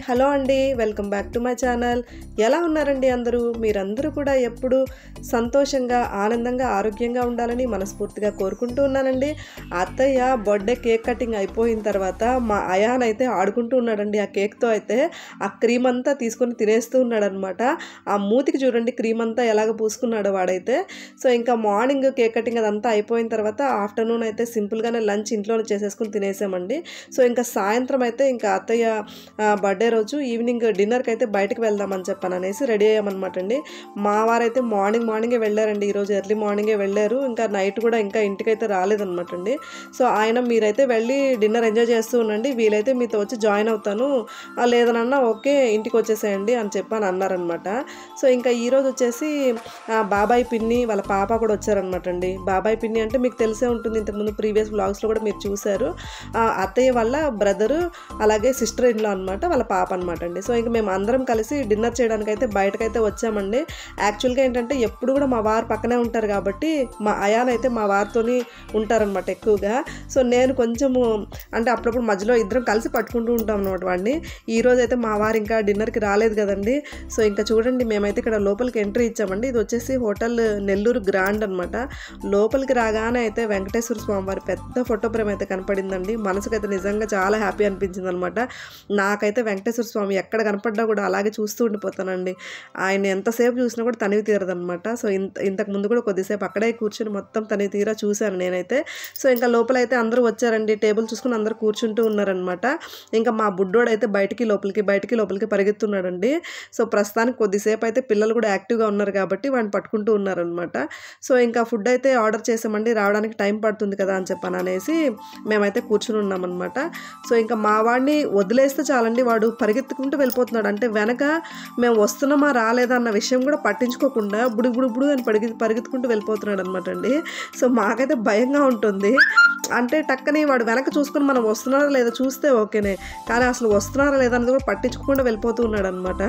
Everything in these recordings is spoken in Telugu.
హలో అండి welcome back to my channel ఎలా ఉన్నారండి అందరూ మీరందరూ కూడా ఎప్పుడు సంతోషంగా ఆనందంగా ఆరోగ్యంగా ఉండాలని మనస్ఫూర్తిగా కోరుకుంటూ ఉన్నానండి అత్తయ్య బర్త్డే కేక్ కటింగ్ అయిపోయిన తర్వాత మా అయాన్ అయితే ఆడుకుంటూ ఉన్నాడండి ఆ కేక్తో అయితే ఆ క్రీమ్ అంతా తీసుకొని తినేస్తూ ఉన్నాడు అనమాట ఆ మూతికి చూడండి క్రీమ్ అంతా ఎలాగ పూసుకున్నాడో వాడైతే సో ఇంకా మార్నింగ్ కేక్ కటింగ్ అదంతా అయిపోయిన తర్వాత ఆఫ్టర్నూన్ అయితే సింపుల్గానే లంచ్ ఇంట్లోనే చేసేసుకుని తినేసామండి సో ఇంకా సాయంత్రం అయితే ఇంకా అత్తయ్య బర్త్డే రోజు ఈవినింగ్ డిన్నర్కి అయితే బయటకు వెళ్దామని చెప్పాను అనేసి రెడీ అయ్యామన్నమాట అండి మా వారైతే మార్నింగ్ మార్నింగే వెళ్ళారండి ఈరోజు ఎర్లీ మార్నింగే వెళ్ళారు ఇంకా నైట్ కూడా ఇంకా ఇంటికైతే రాలేదన్నమాట అండి సో ఆయన మీరైతే వెళ్ళి డిన్నర్ ఎంజాయ్ చేస్తూ ఉండండి వీలైతే మీతో వచ్చి జాయిన్ అవుతాను "ఆ, లేదనన్నా ఓకే ఇంటికి వచ్చేసేయండి అని చెప్పని అన్నారనమాట సో ఇంకా ఈరోజు వచ్చేసి ఆ, బాబాయ్ పిన్ని వాళ్ళ పాప కూడా వచ్చారనమాట అండి బాబాయ్ పిన్ని అంటే మీకు తెలిసే ఉంటుంది ఇంతకుముందు ప్రీవియస్ బ్లాగ్స్లో కూడా మీరు చూశారు ఆ, అత్తయ్య వాళ్ళ బ్రదరు అలాగే సిస్టర్ ఇన్లో అనమాట వాళ్ళ పాప అనమాట అండి సో ఇంకా మేము అందరం కలిసి డిన్నర్ చేయడానికి అయితే బయటకైతే వచ్చామండి యాక్చువల్గా ఏంటంటే ఎప్పుడు కూడా మా వారు పక్కనే ఉంటారు కాబట్టి మా అయాన్ అయితే మా వారితోని ఉంటారనమాట ఎక్కువగా సో నేను కొంచెము అంటే అప్పుడప్పుడు మధ్యలో ఇద్దరం కలిసి పట్టుకుంటూ ఉంటాం అనమాట వాడిని ఈ రోజు అయితే మా వారు ఇంకా డిన్నర్కి రాలేదు కదండి సో ఇంకా చూడండి మేమైతే ఇక్కడ లోపలికి ఎంట్రీ ఇచ్చామండి ఇది వచ్చేసి హోటల్ నెల్లూరు గ్రాండ్ అనమాట లోపలికి రాగానే అయితే వెంకటేశ్వర స్వామి వారి పెద్ద ఫోటో ఫ్రేమ్ అయితే కనపడిందండి మనసుకైతే నిజంగా చాలా హ్యాపీ అనిపించింది అనమాట నాకైతే వెంకటేశ్వర స్వామి ఎక్కడ కనపడ్డా కూడా అలాగే చూస్తూ ఉండిపోతానండి ఆయన ఎంతసేపు చూసినా కూడా తనివి తీరదనమాట సో ఇంత ఇంతకు ముందు కూడా కొద్దిసేపు అక్కడే కూర్చుని మొత్తం తనివి తీరా చూశాను నేనైతే సో ఇంకా లోపలైతే అందరూ వచ్చారండి టేబుల్ చూసుకుని అందరూ కూర్చుంటూ ఉన్నారనమాట ఇంకా మా బుడ్డోడు అయితే బయటికి లోపలికి బయటికి లోపలికి పరిగెత్తున్నాడండి సో ప్రస్తుతానికి కొద్దిసేపు అయితే పిల్లలు కూడా యాక్టివ్గా ఉన్నారు కాబట్టి వాడిని పట్టుకుంటూ ఉన్నారనమాట సో ఇంకా ఫుడ్ అయితే ఆర్డర్ చేసామండి రావడానికి టైం పడుతుంది కదా అని చెప్పాను అనేసి మేమైతే కూర్చుని ఉన్నామన్నమాట సో ఇంకా మా వాడిని వదిలేస్తే చాలండి వాడు పరిగెత్తుకుంటూ వెళ్ళిపోతున్నాడు అంటే వెనక మేము వస్తున్నామా రాలేదా అన్న విషయం కూడా పట్టించుకోకుండా బుడి బుడి బుడు అని పరిగె పరిగెత్తుకుంటూ వెళ్ళిపోతున్నాడు అనమాట అండి సో మాకైతే భయంగా ఉంటుంది అంటే టక్కని వాడు వెనక చూసుకొని మనం వస్తున్నారా లేదా చూస్తే ఓకేనే కానీ అసలు వస్తున్నారా లేదా అనేది కూడా పట్టించుకోకుండా వెళ్ళిపోతూ ఉన్నాడు అనమాట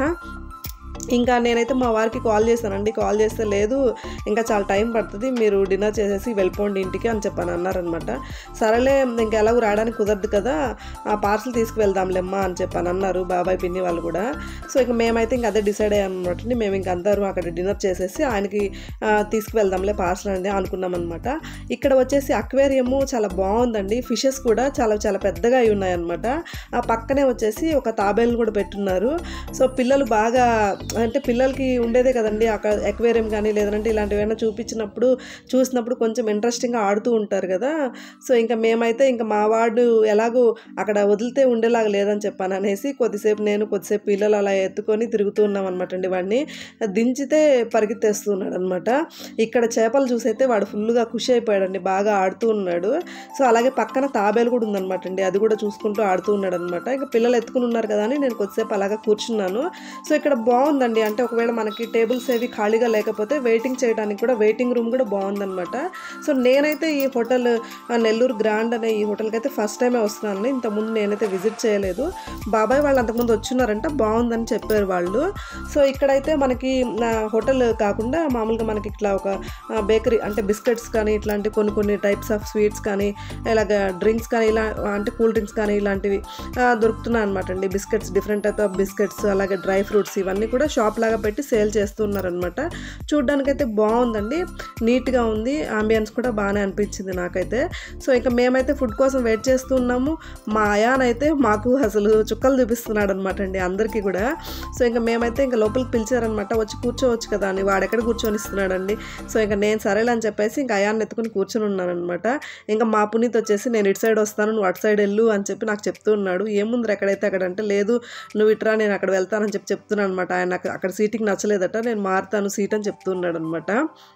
ఇంకా నేనైతే మా వారికి కాల్ చేశానండి కాల్ చేస్తే లేదు ఇంకా చాలా టైం పడుతుంది మీరు డిన్నర్ చేసేసి వెళ్ళిపోండి ఇంటికి అని చెప్పని అన్నారనమాట సరేలే ఇంకా ఎలాగో రావడానికి కుదరదు కదా ఆ పార్సల్ తీసుకువెళ్దాంలేమ్మా అని చెప్పని అన్నారు బాబాయ్ పిన్ని వాళ్ళు కూడా సో ఇక మేమైతే ఇంకా అదే డిసైడ్ అయ్యాం అనమాట మేము ఇంక అందరూ అక్కడ డిన్నర్ చేసేసి ఆయనకి ఆ, తీసుకువెళ్దాంలే పార్సల్ అనేది అనుకున్నాం అనమాట ఇక్కడ వచ్చేసి అక్వేరియము చాలా బాగుందండి ఫిషెస్ కూడా చాలా చాలా పెద్దగా అయి ఉన్నాయన్నమాట ఆ పక్కనే వచ్చేసి ఒక తాబేలు కూడా పెట్టున్నారు సో పిల్లలు బాగా అంటే పిల్లలకి ఉండేదే కదండి అక్కడ ఎక్వేరియం కానీ లేదంటే ఇలాంటివి ఏమైనా చూపించినప్పుడు చూసినప్పుడు కొంచెం ఇంట్రెస్టింగ్గా ఆడుతూ ఉంటారు కదా సో ఇంకా మేమైతే ఇంకా మా వాడు ఎలాగో అక్కడ వదిలితే ఉండేలాగా లేదని చెప్పాను అనేసి కొద్దిసేపు నేను కొద్దిసేపు పిల్లలు అలా ఎత్తుకొని తిరుగుతూ ఉన్నాం అనమాట అండి వాడిని దించితే పరిగెత్తేస్తున్నాడు అనమాట ఇక్కడ చేపలు చూసైతే వాడు ఫుల్గా ఖుషి అయిపోయాడండి బాగా ఆడుతూ ఉన్నాడు సో అలాగే పక్కన తాబేలు కూడా ఉందన్నమాట అండి అది కూడా చూసుకుంటూ ఆడుతూ ఉన్నాడు అనమాట ఇంకా పిల్లలు ఎత్తుకుని ఉన్నారు కదా అని నేను కొద్దిసేపు అలాగా కూర్చున్నాను సో ఇక్కడ బాగుందండి అంటే ఒకవేళ మనకి టేబుల్స్ ఏవి ఖాళీగా లేకపోతే వెయిటింగ్ చేయడానికి కూడా వెయిటింగ్ రూమ్ కూడా బాగుందన్నమాట సో నేనైతే ఈ హోటల్ ఆ, నెల్లూరు గ్రాండ్ అనే ఈ హోటల్కి అయితే ఫస్ట్ టైమే వస్తున్నాను ఇంతకుముందు నేనైతే విజిట్ చేయలేదు బాబాయ్ వాళ్ళు అంతకుముందు వచ్చున్నారంట బాగుందని చెప్పారు వాళ్ళు సో ఇక్కడైతే మనకి నా హోటల్ కాకుండా మామూలుగా మనకి ఇట్లా ఒక బేకరీ అంటే బిస్కెట్స్ కానీ ఇట్లాంటి కొన్ని కొన్ని టైప్స్ ఆఫ్ స్వీట్స్ కానీ ఇలాగ డ్రింక్స్ కానీ ఇలా అంటే కూల్ డ్రింక్స్ కానీ ఇలాంటివి ఆ, దొరుకుతున్నాయి అనమాట అండి biscuits different type of biscuits అలాగే డ్రై ఫ్రూట్స్ ఇవన్నీ కూడా షాప్ లాగా పెట్టి సేల్ చేస్తున్నారనమాట చూడ్డానికైతే బాగుందండి నీట్గా ఉంది ఆంబియన్స్ కూడా బాగానే అనిపించింది నాకైతే సో ఇంకా మేమైతే ఫుడ్ కోసం వెయిట్ చేస్తున్నాము మా అయాన్ అయితే మాకు అసలు చుక్కలు చూపిస్తున్నాడు అనమాట అండి అందరికీ కూడా సో ఇంకా మేమైతే ఇంకా లోపలికి పిలిచారనమాట వచ్చి కూర్చోవచ్చు కదా అని వాడు ఎక్కడ కూర్చొని ఇస్తున్నాడండి సో ఇంకా నేను సరేలే అని చెప్పేసి ఇంకా అయాన్ని ఎత్తుకుని కూర్చొని ఉన్నాను అనమాట ఇంకా మా పునీత్ వచ్చేసి నేను ఇటు సైడ్ వస్తాను నువ్వు అటు సైడ్ వెళ్ళు అని చెప్పి నాకు చెప్తూ ఉన్నాడు ఏముంది ఎక్కడైతే అక్కడ అంటే లేదు నువ్వు ఇట్రా నేను అక్కడ వెళ్తానని చెప్పి చెప్తున్నాను అనమాట ఆయన నాకు అక్కడ సీటింగ్ నచ్చలేదట నేను మారుతాను సీట్ అని చెప్తున్నాడు అనమాట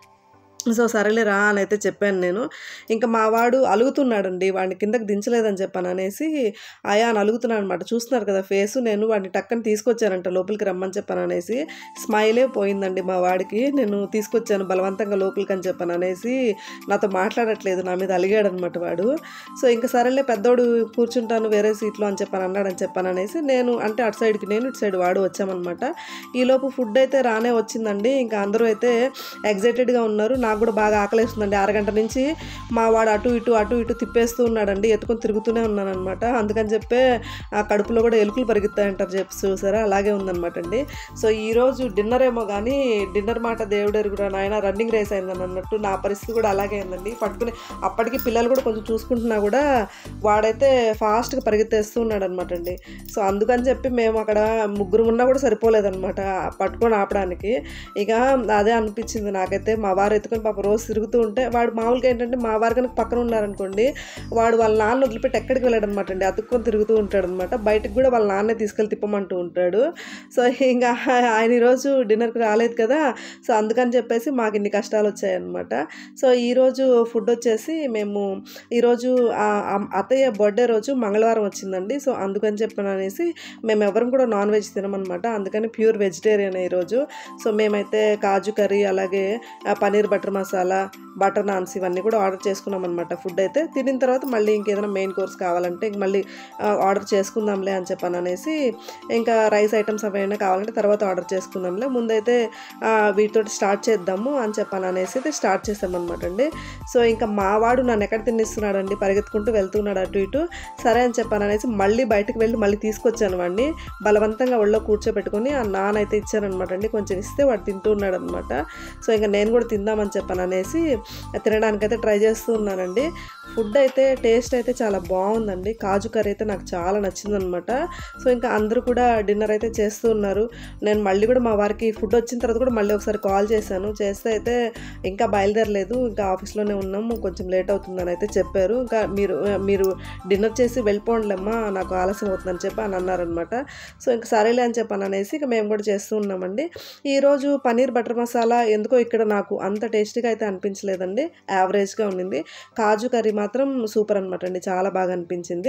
సో సరేలే రా అని అయితే చెప్పాను నేను ఇంకా మా వాడు అలుగుతున్నాడండి వాడిని కిందకి దించలేదని చెప్పాను అనేసి అయా అని అలుగుతున్నాడు అనమాట చూస్తున్నారు కదా ఫేస్ నేను వాడిని టక్కని తీసుకొచ్చానంట లోపలికి రమ్మని చెప్పాను అనేసి స్మైలే పోయిందండి మా వాడికి నేను తీసుకొచ్చాను బలవంతంగా లోపలికి అని చెప్పాను అనేసి నాతో మాట్లాడట్లేదు నా మీద అలిగాడు అనమాట వాడు సో ఇంకా సరేలే పెద్దోడు కూర్చుంటాను వేరే సీట్లో అని చెప్పాను అన్నాడని చెప్పాను అనేసి నేను అంటే అటు సైడ్కి నేను ఇటు సైడ్ వాడు వచ్చామన్నమాట ఈలోపు ఫుడ్ అయితే రానే వచ్చిందండి ఇంకా అందరూ అయితే ఎగ్జైటెడ్గా ఉన్నారు నాకు నాకు కూడా బాగా ఆకలేస్తుందండి అరగంట నుంచి మా వాడు అటు ఇటు అటు ఇటు తిప్పేస్తూ ఉన్నాడండి ఎత్తుకొని తిరుగుతూనే ఉన్నాను అనమాట అందుకని చెప్పే ఆ కడుపులో కూడా ఎలుకలు పరిగెత్తాయంటారు చెప్పి చూసారా అలాగే ఉందన్నమాట అండి సో ఈరోజు డిన్నర్ ఏమో కానీ డిన్నర్ మాట దేవుడేరు కూడా నాయన రన్నింగ్ రేస్ అయిందని అన్నట్టు నా పరిస్థితి కూడా అలాగే ఉందండి పట్టుకుని అప్పటికి పిల్లలు కూడా కొంచెం చూసుకుంటున్నా కూడా వాడైతే ఫాస్ట్గా పరిగెత్తేస్తూ ఉన్నాడు అనమాట అండి సో అందుకని చెప్పి మేము అక్కడ ముగ్గురు ఉన్నా కూడా సరిపోలేదన్నమాట పట్టుకొని ఆపడానికి ఇక అదే అనిపించింది నాకైతే మా వారు ఎత్తుకొని పాప రోజు తిరుగుతూ ఉంటే వాడు మామూలుగా ఏంటంటే మా వారు కనుక పక్కన ఉన్నారనుకోండి వాడు వాళ్ళ నాన్న వదిలిపెట్టి ఎక్కడికి వెళ్ళాడు అనమాట అండి అతుక్కొని తిరుగుతూ ఉంటాడు అనమాట బయటకు కూడా వాళ్ళ నాన్నే తీసుకెళ్ళి తిప్పమంటూ ఉంటాడు సో ఇంకా ఆయన ఈరోజు డిన్నర్కి రాలేదు కదా సో అందుకని చెప్పేసి మాకు ఇన్ని కష్టాలు వచ్చాయన్నమాట సో ఈరోజు ఫుడ్ వచ్చేసి మేము ఈరోజు ఆ అమ్- అత్తయ్య బర్త్డే రోజు మంగళవారం వచ్చిందండి సో అందుకని చెప్పాను అనేసి మేము ఎవరం కూడా నాన్ వెజ్ తినమన్నమాట అందుకని ప్యూర్ వెజిటేరియన్ ఈరోజు సో మేమైతే కాజు కర్రీ అలాగే ఆ, పన్నీర్ బటర్ మసాలా బటర్ నాన్స్ ఇవన్నీ కూడా ఆర్డర్ చేసుకున్నాం అనమాట ఫుడ్ అయితే తినిన తర్వాత మళ్ళీ ఇంకేదైనా మెయిన్ కోర్స్ కావాలంటే ఇంక మళ్ళీ ఆ, ఆర్డర్ చేసుకుందాంలే అని చెప్పాను అనేసి ఇంకా రైస్ ఐటమ్స్ అవైనా కావాలంటే తర్వాత ఆర్డర్ చేసుకుందాంలే ముందైతే ఆ, వీటితోటి స్టార్ట్ చేద్దాము అని చెప్పాను అనేసి అయితే స్టార్ట్ చేసామన్నమాట అండి సో ఇంకా మా వాడు నన్ను ఎక్కడ తినిస్తున్నాడండి పరిగెత్తుకుంటూ వెళ్తున్నాడు అటు ఇటు సరే అని చెప్పాను అనేసి మళ్ళీ బయటకు వెళ్ళి మళ్ళీ తీసుకొచ్చాను వాడిని బలవంతంగా ఒళ్ళో కూర్చోబెట్టుకొని ఆ నాన్న అయితే ఇచ్చానమాట అండి కొంచెం ఇస్తే వాడు తింటూ ఉన్నాడు అనమాట సో ఇంకా నేను కూడా తిందామని చెప్పాను అనేసి తినడానికైతే ట్రై చేస్తూ ఉన్నానండి ఫుడ్ అయితే టేస్ట్ అయితే చాలా బాగుందండి కాజు కర్రీ అయితే నాకు చాలా నచ్చిందనమాట సో ఇంకా అందరూ కూడా డిన్నర్ అయితే చేస్తూ ఉన్నారు నేను మళ్ళీ కూడా మా వారికి ఫుడ్ వచ్చిన తర్వాత కూడా మళ్ళీ ఒకసారి కాల్ చేశాను చేస్తే అయితే ఇంకా బయలుదేరలేదు ఇంకా ఆఫీస్లోనే ఉన్నాము కొంచెం లేట్ అవుతుందని అయితే చెప్పారు ఇంకా మీరు మీరు డిన్నర్ చేసి వెళ్ళిపోండిలేమ్మా నాకు ఆలస్యం అవుతుందని చెప్పి అని అన్నారనమాట సో ఇంకా సరేలే అని చెప్పాను అనేసి ఇక మేము కూడా చేస్తూ ఉన్నామండి ఈరోజు పన్నీర్ బటర్ మసాలా ఎందుకో ఇక్కడ నాకు అంత టేస్టీగా అయితే అనిపించలేదండి యావరేజ్గా ఉండింది కాజు కర్రీ మాత్రం సూపర్ అనమాట అండి చాలా బాగా అనిపించింది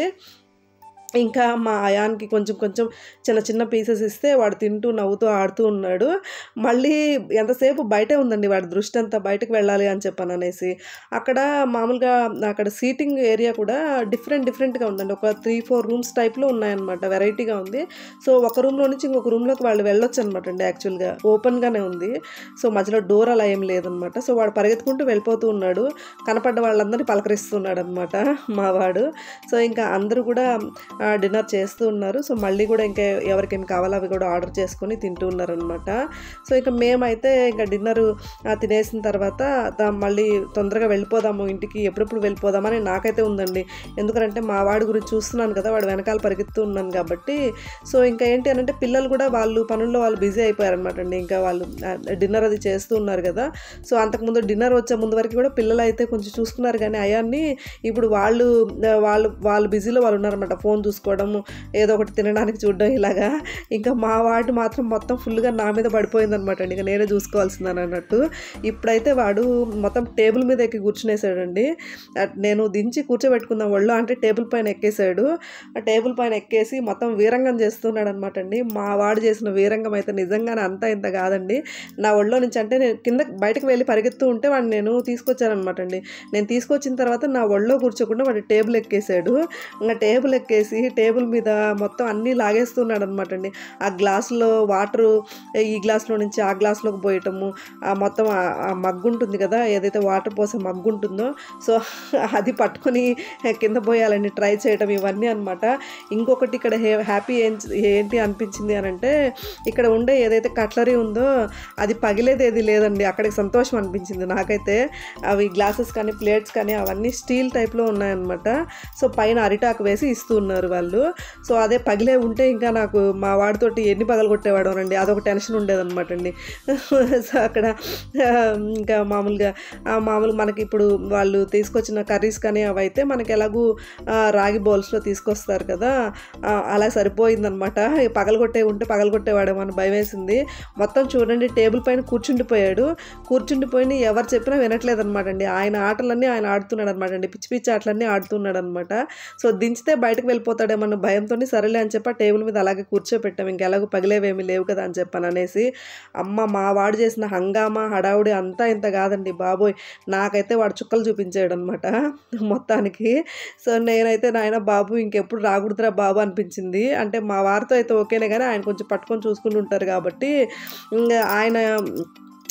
ఇంకా మా అయాన్కి కొంచెం కొంచెం చిన్న చిన్న పీసెస్ ఇస్తే వాడు తింటూ నవ్వుతూ ఆడుతూ ఉన్నాడు మళ్ళీ ఎంతసేపు బయటే ఉందండి వాడి దృష్టి అంతా బయటకు వెళ్ళాలి అని చెప్పాను అనేసి అక్కడ మామూలుగా అక్కడ సీటింగ్ ఏరియా కూడా డిఫరెంట్ డిఫరెంట్గా ఉందండి ఒక త్రీ ఫోర్ రూమ్స్ టైప్లో ఉన్నాయన్నమాట వెరైటీగా ఉంది సో ఒక రూమ్లో నుంచి ఇంకొక రూమ్లోకి వాళ్ళు వెళ్ళొచ్చు అనమాట అండి యాక్చువల్గా ఓపెన్గానే ఉంది సో మధ్యలో డోర్ అలా ఏం లేదనమాట సో వాడు పరిగెత్తుకుంటూ వెళ్ళిపోతూ ఉన్నాడు కనపడ్డ వాళ్ళందరినీ పలకరిస్తున్నాడు అనమాట మా వాడు సో ఇంకా అందరూ కూడా ఆ, డిన్నర్ చేస్తూ ఉన్నారు సో మళ్ళీ కూడా ఇంకా ఎవరికేం కావాలో అవి కూడా ఆర్డర్ చేసుకొని తింటూ ఉన్నారనమాట సో ఇక మేమైతే ఇంకా డిన్నర్ తినేసిన తర్వాత దా- మళ్ళీ తొందరగా వెళ్ళిపోదాము ఇంటికి ఎప్పుడెప్పుడు వెళ్ళిపోదామని నాకైతే ఉందండి ఎందుకంటే మా వాడి గురించి చూస్తున్నాను కదా వాడు వెనకాల పరిగెత్తూ ఉన్నాను కాబట్టి సో ఇంకా ఏంటి అని అంటే పిల్లలు కూడా వాళ్ళు పనుల్లో వాళ్ళు బిజీ అయిపోయారనమాట అండి ఇంకా వాళ్ళు డిన్నర్ అది చేస్తూ ఉన్నారు కదా సో అంతకుముందు డిన్నర్ వచ్చే ముందు వరకు కూడా పిల్లలు అయితే కొంచెం చూసుకున్నారు కానీ అయాన్ని ఇప్పుడు వాళ్ళు ఆ, వాళ్ళు వాళ్ళు బిజీలో వాళ్ళు ఉన్నారన్నమాట ఫోన్ చూసుకోవడము ఏదో ఒకటి తినడానికి చూడడం ఇలాగా ఇంకా మా వాడు మాత్రం మొత్తం ఫుల్గా నా మీద పడిపోయింది అనమాట అండి ఇంకా నేనే చూసుకోవాల్సిందని అన్నట్టు ఇప్పుడైతే వాడు మొత్తం టేబుల్ మీద ఎక్కి కూర్చునేసాడండి అట్ నేను దించి కూర్చోబెట్టుకుందాం ఒళ్ళు అంటే టేబుల్ పైన ఎక్కేసాడు ఆ టేబుల్ పైన ఎక్కేసి మొత్తం వీరంగం చేస్తున్నాడు అనమాట అండి మా వాడు చేసిన వీరంగం అయితే నిజంగానే అంతా ఇంత కాదండి నా ఒళ్ళో నుంచి అంటే నేను కింద బయటకు వెళ్ళి పరిగెత్తూ ఉంటే వాడిని నేను తీసుకొచ్చానమాట అండి నేను తీసుకొచ్చిన తర్వాత నా ఒళ్ళో కూర్చోకుండా వాడు టేబుల్ ఎక్కేసాడు ఇంకా టేబుల్ ఎక్కేసి టేబుల్ మీద మొత్తం అన్నీ లాగేస్తున్నాడు అనమాట అండి ఆ గ్లాసులో వాటరు ఈ గ్లాస్లో నుంచి ఆ గ్లాస్లోకి పోయటము ఆ మొత్తం ఆ- ఆ మగ్గు ఉంటుంది కదా ఏదైతే వాటర్ పోసే మగ్గు ఉంటుందో సో అది పట్టుకొని కింద పోయాలని ట్రై చేయటం ఇవన్నీ అనమాట ఇంకొకటి ఇక్కడ హే- హ్యాపీ ఏం ఏంటి అనిపించింది అని అంటే ఇక్కడ ఉండే ఏదైతే కట్లరీ ఉందో అది పగిలేది ఏది లేదండి అక్కడికి సంతోషం అనిపించింది నాకైతే అవి గ్లాసెస్ కానీ ప్లేట్స్ కానీ అవన్నీ స్టీల్ టైప్లో ఉన్నాయన్నమాట సో పైన అరిటాకు వేసి ఇస్తూ ఉన్నారు వాళ్ళు సో అదే పగిలే ఉంటే ఇంకా నాకు మా వాడితోటి ఎన్ని పగలు కొట్టేవాడు అండి అదొక టెన్షన్ ఉండేదన్నమాట అండి సో అక్కడ ఆ, ఇంకా మామూలుగా ఆ, మామూలు మనకి ఇప్పుడు వాళ్ళు తీసుకొచ్చిన కర్రీస్ కానీ అవి అయితే మనకి ఎలాగూ ఆ, రాగి బౌల్స్లో తీసుకొస్తారు కదా ఆ, అలా సరిపోయిందనమాట పగలగొట్టే ఉంటే పగలగొట్టేవాడేమో అని భయం వేసింది మొత్తం చూడండి టేబుల్ పైన కూర్చుండిపోయాడు కూర్చుండిపోయి ఎవరు చెప్పినా వినట్లేదు అనమాట అండి ఆయన ఆటలన్నీ ఆయన ఆడుతున్నాడు అనమాట అండి పిచ్చి పిచ్చి ఆటలన్నీ ఆడుతున్నాడు అనమాట సో దించితే బయటకు వెళ్ళిపోతాడేమన్న భయంతో సరేలే అని చెప్పి ఆ టేబుల్ మీద అలాగే కూర్చోపెట్టాం ఇంకెలాగో పగిలేవేమీ లేవు కదా అని చెప్పాను అనేసి అమ్మ మా వాడు చేసిన హంగామా హడావుడి అంతా ఇంత కాదండి బాబోయ్ నాకైతే వాడు చుక్కలు చూపించాడు అనమాట మొత్తానికి సో నేనైతే నాయన బాబు ఇంకెప్పుడు రాకూడదురా బాబు అనిపించింది అంటే మా వారితో అయితే ఓకేనే కానీ ఆయన కొంచెం పట్టుకొని చూసుకుని ఉంటారు కాబట్టి ఇంకా ఆయన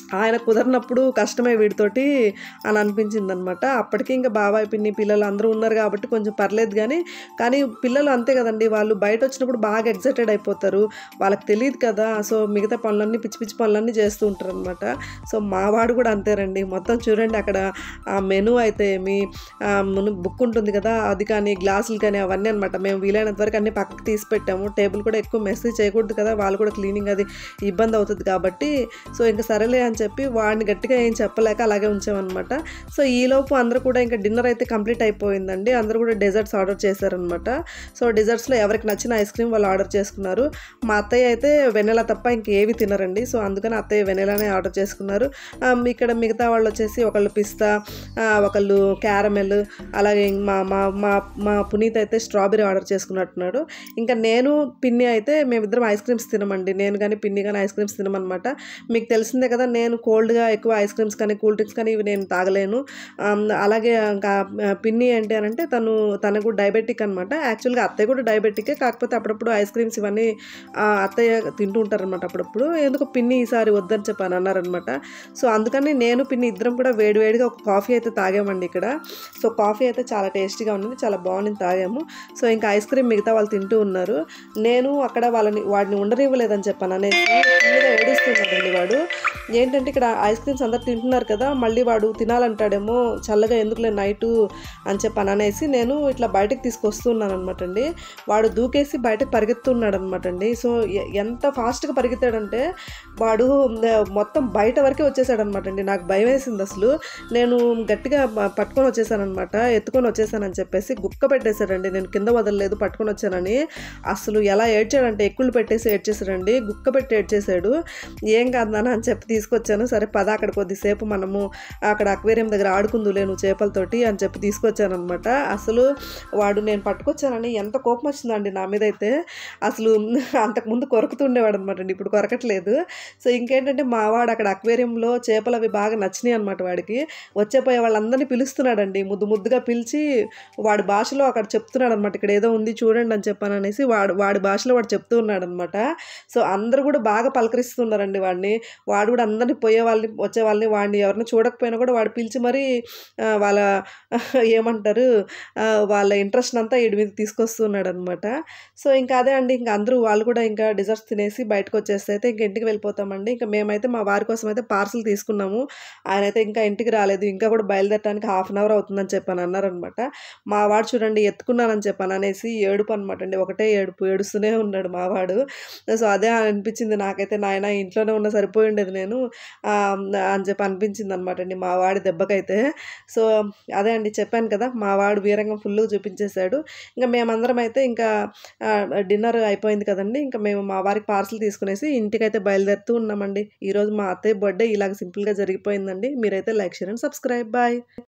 ఆయన కుదరినప్పుడు కష్టమే వీడితోటి అని అనిపించింది అనమాట అప్పటికి ఇంకా బాబాయ్ పిన్ని పిల్లలు అందరూ ఉన్నారు కాబట్టి కొంచెం పర్లేదు కానీ కానీ పిల్లలు అంతే కదండి వాళ్ళు బయట వచ్చినప్పుడు బాగా ఎగ్జైటెడ్ అయిపోతారు వాళ్ళకి తెలియదు కదా సో మిగతా పనులన్నీ పిచ్చి పిచ్చి పనులన్నీ చేస్తూ ఉంటారు అనమాట సో మా వాడు కూడా అంతేనండి మొత్తం చూడండి అక్కడ ఆ మెనూ అయితే ఏమి ఆ మును బుక్ ఉంటుంది కదా అది కానీ గ్లాసులు కానీ అవన్నీ అనమాట మేము వీలైనంత వరకు అన్ని పక్కకి తీసి పెట్టాము టేబుల్ కూడా ఎక్కువ మెసేజ్ చేయకూడదు కదా వాళ్ళు కూడా క్లీనింగ్ అది ఇబ్బంది అవుతుంది కాబట్టి సో ఇంకా సరేలే అని చెప్పి వాడిని గట్టిగా ఏం చెప్పలేక అలాగే ఉంచామన్నమాట సో ఈలోపు అందరూ కూడా ఇంకా డిన్నర్ అయితే కంప్లీట్ అయిపోయిందండి అందరూ కూడా డెజర్ట్స్ ఆర్డర్ చేశారనమాట సో డెజర్ట్స్లో ఎవరికి నచ్చిన ఐస్ క్రీమ్ వాళ్ళు ఆర్డర్ చేసుకున్నారు మా అత్తయ్య అయితే వెనెల తప్ప ఇంకేవి తినరండి సో అందుకని అత్తయ్య వెనెలానే ఆర్డర్ చేసుకున్నారు ఆ, ఇక్కడ మిగతా వాళ్ళు వచ్చేసి ఒకళ్ళు పిస్తా ఆ, ఒకళ్ళు క్యారమెల్ అలాగే ఇంక మా మా మా మా పునీత్ అయితే స్ట్రాబెరీ ఆర్డర్ చేసుకున్నట్టున్నాడు ఇంకా నేను పిన్ని అయితే మేమిద్దరం ఐస్ క్రీమ్స్ తినమండి నేను కానీ పిన్ని కానీ ఐస్ క్రీమ్స్ తినమన్నమాట మీకు తెలిసిందే కదా నేను కోల్డ్గా ఎక్కువ ఐస్ క్రీమ్స్ కానీ కూల్ డ్రింక్స్ కానీ ఇవి నేను తాగలేను ఆమ్, అలాగే ఇంకా ఆ, పిన్ని ఏంటి అని అంటే తను తనకు డయాబెటిక్ అనమాట యాక్చువల్గా అత్తయ్య కూడా డయాబెటికే కాకపోతే అప్పుడప్పుడు ఐస్ క్రీమ్స్ ఇవన్నీ ఆ, అత్తయ్య తింటూ ఉంటారనమాట అప్పుడప్పుడు ఎందుకు పిన్ని ఈసారి వద్దని చెప్పని అన్నారనమాట సో అందుకని నేను పిన్ని ఇద్దరం కూడా వేడివేడిగా ఒక కాఫీ అయితే తాగామండి ఇక్కడ సో కాఫీ అయితే చాలా టేస్టీగా ఉంది చాలా బాగుంది తాగాము సో ఇంకా ఐస్ క్రీమ్ మిగతా వాళ్ళు తింటూ ఉన్నారు నేను అక్కడ వాళ్ళని వాడిని ఉండనివ్వలేదని చెప్పాను అనేసి ఫుల్గా ఏడుస్తున్నాడండి వాడు ఏంటంటే ఇక్కడ ఐస్ క్రీమ్స్ అందరు తింటున్నారు కదా మళ్ళీ వాడు తినాలంటాడేమో చల్లగా ఎందుకులే నైటు అని చెప్పని అనేసి నేను ఇట్లా బయటకు తీసుకొస్తున్నాను అనమాట అండి వాడు దూకేసి బయటకు పరిగెత్తున్నాడు అనమాట అండి సో ఎ- ఎంత ఫాస్ట్గా పరిగెత్తాడంటే వాడు ఆ, మొత్తం బయట వరకే వచ్చేసాడు అనమాట అండి నాకు భయం వేసింది అసలు నేను గట్టిగా ప- పట్టుకొని వచ్చేసానమాట ఎత్తుకొని వచ్చేసానని చెప్పేసి గుక్క పెట్టేశాడండి నేను కింద వదలలేదు పట్టుకొని వచ్చానని అసలు ఎలా ఏడ్చాడంటే ఎక్కుళ్ళు పెట్టేసి ఏడ్చేసాడండి గుక్క పెట్టి ఏడ్చేసాడు ఏం కాదు నాన్న అని చెప్పి తీసుకొచ్చాను సరే పద అక్కడ కొద్దిసేపు మనము అక్కడ అక్వేరియం దగ్గర ఆడుకుందులే నువ్వు చేపలతోటి అని చెప్పి తీసుకొచ్చాను అనమాట అసలు వాడు నేను పట్టుకొచ్చానని ఎంత కోపం వచ్చిందండి నా మీద అయితే అసలు అంతకుముందు కొరుకుతుండేవాడు అనమాట అండి ఇప్పుడు కొరకట్లేదు సో ఇంకేంటంటే మా వాడు అక్కడ అక్వేరియంలో చేపలు అవి బాగా నచ్చినాయి అనమాట వాడికి వచ్చేపోయే వాళ్ళందరినీ పిలుస్తున్నాడండి ముద్దు ముద్దుగా పిలిచి వాడి భాషలో అక్కడ చెప్తున్నాడు అనమాట ఇక్కడ ఏదో ఉంది చూడండి అని చెప్పాను అనేసి వాడు వాడి భాషలో వాడు చెప్తూ ఉన్నాడు అనమాట సో అందరూ కూడా బాగా పలకరిస్తున్నారండి వాడిని వాడు కూడా అందరినీ పోయే వాళ్ళని వచ్చే వాళ్ళని వాడిని ఎవరిని చూడకపోయినా కూడా వాడు పిలిచి మరీ ఆ, వాళ్ళ ఏమంటారు ఆ, వాళ్ళ ఇంట్రెస్ట్ అంతా వీడి మీద తీసుకొస్తున్నాడు అనమాట సో ఇంకా అదే అండి ఇంకా అందరూ వాళ్ళు కూడా ఇంకా డిజర్ట్స్ తినేసి బయటకు వచ్చేస్తే అయితే ఇంకా ఇంటికి వెళ్ళిపోతామండి ఇంకా మేమైతే మా వారి కోసం అయితే పార్సల్ తీసుకున్నాము ఆయన అయితే ఇంకా ఇంటికి రాలేదు ఇంకా కూడా బయలుదేరడానికి హాఫ్ అన్ అవర్ అవుతుందని చెప్పాను అన్నారనమాట మా వాడు చూడండి ఎత్తుకున్నానని చెప్పాను అనేసి ఏడుపు అనమాట అండి ఒకటే ఏడుపు ఏడుస్తూనే ఉన్నాడు మా వాడు సో అదే అనిపించింది నాకైతే నాయన ఇంట్లోనే ఉన్న సరిపోయి ఉండేది నేను ఆ, అని చెప్పి అనిపించింది అనమాట అండి మా వాడి దెబ్బకైతే సో అదే అండి చెప్పాను కదా మా వాడు వీరంగం ఫుల్గా చూపించేశాడు ఇంకా మేమందరం అయితే ఇంకా డిన్నర్ అయిపోయింది కదండి ఇంకా మేము మా వారికి పార్సల్ తీసుకునేసి ఇంటికైతే బయలుదేరుతూ ఉన్నామండి ఈరోజు మా అత్తయ్య బర్త్డే ఇలాగ సింపుల్గా జరిగిపోయిందండి మీరైతే like share and subscribe bye